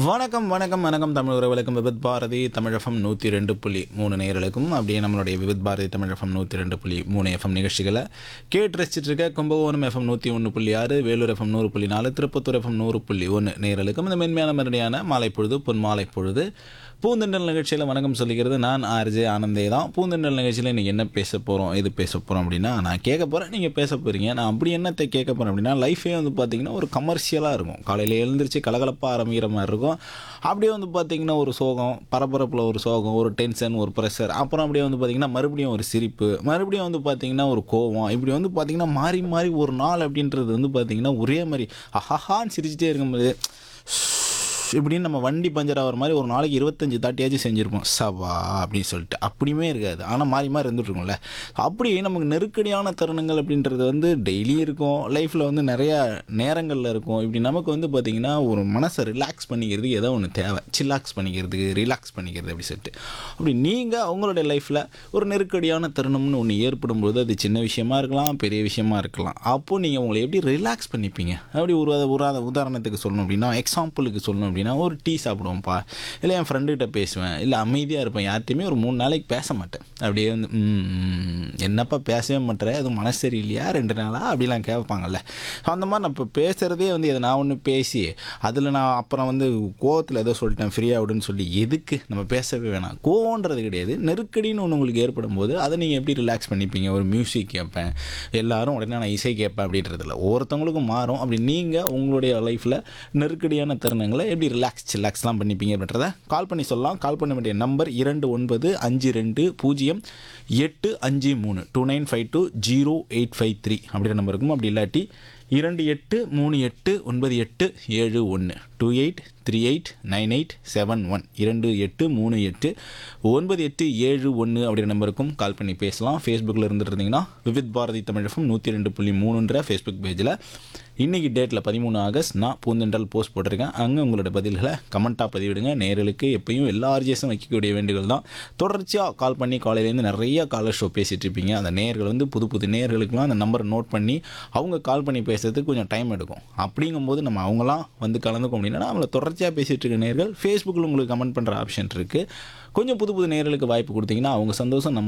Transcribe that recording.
வணக்கம் வணக்கம் வணக்கம் தமிழ் உறவுகளுக்கும் விவித் பாரதி தமிழகம் நூற்றி ரெண்டு புள்ளி மூணு நேயர்களுக்கும் அப்படியே நம்மளுடைய விவித் பாரதி தமிழகம் நூற்றி ரெண்டு புள்ளி மூணு எஃப்எம் நிகழ்ச்சிகளை கேட்டு ரசிச்சிட்டு இருக்க கும்பகோணம் எஃப்எம் நூற்றி ஒன்று புள்ளி ஆறு வேலூர் எஃப்எம் நூறு புள்ளி நாலு திருப்பத்தூர் எஃப்எம் நூறு புள்ளி ஒன்று நேயர்களுக்கும் இந்த மென்மையான மறுபடியான மாலை பொழுது பொன் மாலை பொழுது பூந்தெண்டல் நிகழ்ச்சியில் வணக்கம் சொல்லிக்கிறது நான் ஆர்ஜே ஆனந்தே தான் பூந்தெண்டல் நிகழ்ச்சியில் இன்றைக்கி என்ன பேச போகிறோம் எது பேச போகிறோம் அப்படின்னா நான் கேட்க போகிறேன் நீங்கள் பேச போகிறீங்க நான் அப்படி என்னத்தை கேட்க போகிறேன் அப்படின்னா லைஃபே வந்து பார்த்திங்கன்னா ஒரு கமர்ஷியலாக இருக்கும் காலையில் எழுந்திரிச்சு கலகலப்பாக ஆரம்பிக்கிற மாதிரி இருக்கும் அப்படியே வந்து பார்த்திங்கன்னா ஒரு சோகம் பரபரப்பில் ஒரு சோகம் ஒரு டென்ஷன் ஒரு ப்ரெஷர் அப்புறம் அப்படியே வந்து பார்த்திங்கன்னா மறுபடியும் ஒரு சிரிப்பு மறுபடியும் வந்து பார்த்திங்கன்னா ஒரு கோவம் இப்படி வந்து பார்த்திங்கன்னா மாறி மாறி ஒரு நாள் அப்படின்றது வந்து பார்த்திங்கன்னா ஒரே மாதிரி அஹஹான்னு சிரிச்சிட்டே இருக்கும்போது இப்படின்னு நம்ம வண்டி பஞ்சர் ஆகிற மாதிரி ஒரு நாளைக்கு இருபத்தஞ்சி தாட்டியாச்சும் செஞ்சுருப்போம் சவா அப்படின்னு சொல்லிட்டு அப்படியுமே இருக்காது ஆனால் மாறி மாறி இருந்துகிட்ருக்கோம்ல அப்படி நமக்கு நெருக்கடியான தருணங்கள் அப்படின்றது வந்து டெய்லியும் இருக்கும் லைஃப்பில் வந்து நிறையா நேரங்களில் இருக்கும் இப்படி நமக்கு வந்து பார்த்திங்கன்னா ஒரு மனசை ரிலாக்ஸ் பண்ணிக்கிறதுக்கு ஏதோ ஒன்று தேவை சில்லாக்ஸ் பண்ணிக்கிறதுக்கு ரிலாக்ஸ் பண்ணிக்கிறது அப்படி சொல்லிட்டு அப்படி நீங்கள் உங்களுடைய லைஃப்பில் ஒரு நெருக்கடியான தருணம்னு ஒன்று ஏற்படும் போது அது சின்ன விஷயமா இருக்கலாம் பெரிய விஷயமா இருக்கலாம் அப்போது நீங்கள் உங்களை எப்படி ரிலாக்ஸ் பண்ணிப்பீங்க அப்படி ஒரு ஒரு உதாரணத்துக்கு சொல்லணும் அப்படின்னா எக்ஸாம்பிளுக்கு சொல்லணும் அப்படின்னா ஒரு டீ சாப்பிடுவோம்ப்பா இல்லை என் ஃப்ரெண்டுகிட்ட பேசுவேன் இல்லை அமைதியாக இருப்பேன் யார்கிட்டையுமே ஒரு மூணு நாளைக்கு பேச மாட்டேன் அப்படியே வந்து "ம், ம், என்னப்பா பேசவே மாட்டேன் அது மனசு சரியில்லையா ரெண்டு நாளா அப்படிலாம் கேட்பாங்கல்ல அந்த மாதிரி நான் இப்போ பேசுகிறதே வந்து இதை நான் ஒன்று பேசி அதில் நான் அப்புறம் வந்து கோவத்தில் ஏதோ சொல்லிட்டேன் ஃப்ரீயாக விடுன்னு சொல்லி எதுக்கு நம்ம பேசவே வேணாம் கோவன்றது கிடையாது நெருக்கடின்னு ஒன்று உங்களுக்கு ஏற்படும் போது அதை நீங்கள் எப்படி ரிலாக்ஸ் பண்ணிப்பீங்க ஒரு மியூசிக் கேட்பேன் எல்லாரும் உடனே நான் இசை கேட்பேன் அப்படின்றதில்ல ஒவ்வொருத்தவங்களுக்கும் மாறும் அப்படி நீங்கள் உங்களுடைய லைஃப்பில் நெருக்கடியான தருணங்களை எப்படி ரிலாக்ஸ் சில்லாக்ஸ்லாம் பண்ணிப்பீங்க அப்படின்றத கால் பண்ணி சொல்லலாம் கால் பண்ண வேண்டிய நம்பர் இரண்டு ஒன்பது அஞ்சு ரெண்டு பூஜ்ஜியம் எட்டு அஞ்சு மூணு two nine five two zero eight five three அப்படின்ற நம்பர் இருக்கும் அப்படி இல்லாட்டி இரண்டு எட்டு மூணு எட்டு ஒன்பது எட்டு ஏழு ஒன்று two eight three eight nine eight seven one இரண்டு எட்டு மூணு எட்டு ஒன்பது எட்டு ஏழு ஒன்று அப்படின்ற நம்பருக்கும் கால் பண்ணி பேசலாம் ஃபேஸ்புக்கில் இருந்துட்டு இருந்தீங்கன்னா விவித் பாரதி தமிழகம் நூற்றி ரெண்டு புள்ளி மூணுன்ற ஃபேஸ்புக் பேஜில் இன்றைக்கி டேட்டில் பதிமூணு ஆகஸ்ட் நான் பூந்தெண்டல் போஸ்ட் போட்டிருக்கேன் அங்கே உங்களோட பதில்களை கமெண்ட்டாக பதிவிடுங்க நேர்களுக்கு எப்பயும் எல்லா ஆர்ஜிஎஸும் வைக்கக்கூடிய வேண்டுகள் தான் தொடர்ச்சியாக கால் பண்ணி காலையிலேருந்து நிறைய காலர் ஷோ பேசிகிட்டு இருப்பீங்க அந்த நேர்கள் வந்து புது புது நேர்களுக்கெலாம் அந்த நம்பரை நோட் பண்ணி அவங்க கால் பண்ணி பேசுறதுக்கு கொஞ்சம் டைம் எடுக்கும் அப்படிங்கும்போது நம்ம அவங்களாம் வந்து கலந்துக்க அப்படின்னா நம்மளை தொடர்ச்சியாக பேசிகிட்டு இருக்க நேர்கள் ஃபேஸ்புக்கில் உங்களுக்கு கமெண்ட் பண்ணுற ஆப்ஷன் இருக்குது கொஞ்சம் புது புது நேர்களுக்கு வாய்ப்பு கொடுத்தீங்கன்னா அவங்க சந்தோஷம் நம்ம